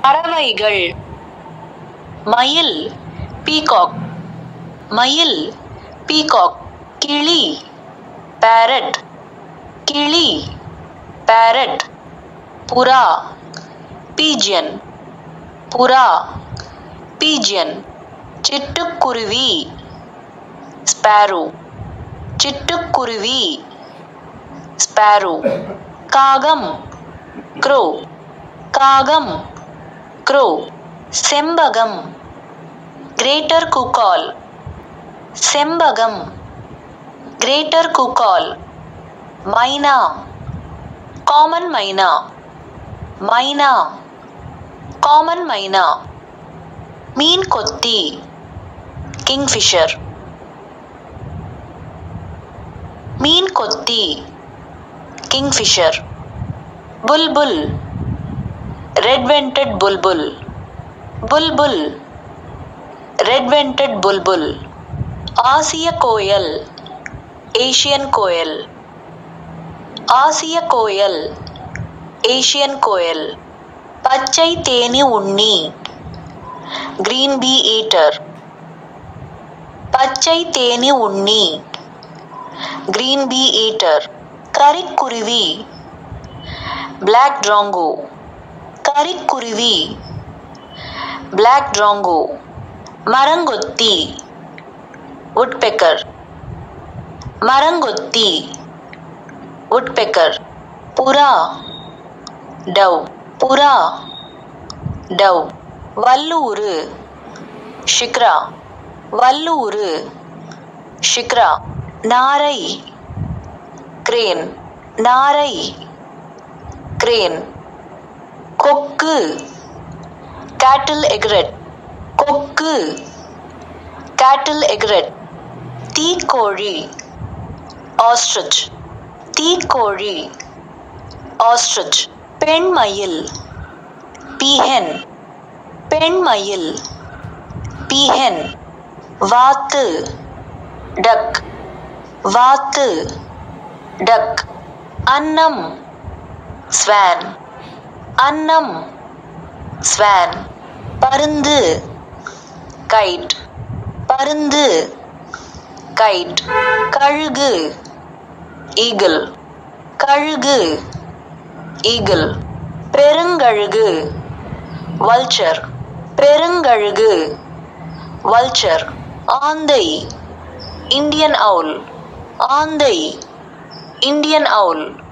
பறவைகள் மயில் பீகாக் மயில் பீகாக் கிளி பேரட் கிளி பேரட் புறா பீஜியன் புறா பீஜியன் சிட்டுக்குருவி ஸ்பேரோ சிட்டுக்குருவி ஸ்பேரோ காகம் க்ரோ காகம் க்ரோ செம்பகம் கிரேட்டர் குக்கால் செம்பகம் கிரேட்டர் குக்கால் மைனா காமன் மைனா மைனா காமன் மைனா மீன் கொத்தி கிங்ஃபிஷர் மீன் கொத்தி kingfisher bulbul red vented bulbul bulbul red vented bulbul ஆசிய கோயல் ஏஷியன் கோயல் ஆசிய கோயல் ஏஷியன் கோயல் பச்சை தேனி உண்ணி கிரீன் பீ ஈட்டர் பச்சை தேனி உண்ணி கிரீன் பீ ஈட்டர் கரிக்குருவி பிளாக் ட்ராங்கோ கரிக்குருவி பிளாக் ட்ராங்கோ மரங்கொத்தி உட்பெக்கர் மரங்கொத்தி உட்பெக்கர் புறா டவ் புறா டவ் வல்லூரு ஷிக்ரா வல்லூரு ஷிக்ரா நாரை கிரேன் நாரை கிரேன் கொக்கு கேட்டில் எக்ரெட் கொக்கு கேட்டில் எக்ரெட் தீக்கோழி ஆஸ்ட்ரிச் தீக்கோழி ஆஸ்ட்ரிச் பெண்மயில் பீஹென் பெண்மயில் பீஹென் வாத்து டக் வாத்து டக் அன்னம் ஸ்வான் அன்னம் ஸ்வான் பருந்து கைட் பருந்து கைட் கழுகு ஈகிள் கழுகு ஈகிள் பெருங்கழுகு வல்ச்சர் பெருங்கழுகு வல்ச்சர் ஆந்தை இந்தியன் அவுல் ஆந்தை இந்தியன் அவுல்